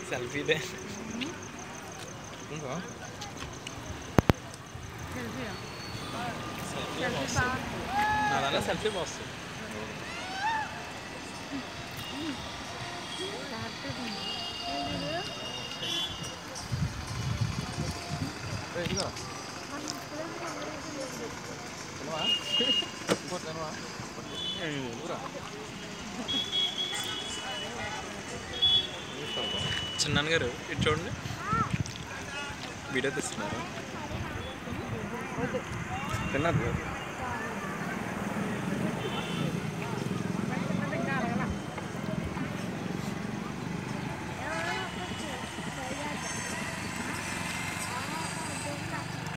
సెల్ఫీదే ఇంకా సెల్ఫీ వస్తుంది నా దాంట్లో సెల్ఫీ వస్తుంది ఏ, ఇదిగో తినవా ఇంకోటి తినవా ఊరా చిన్నాన్న గారు ఇటు చూడండి వీడియో తీస్తున్నారు తిన్నారు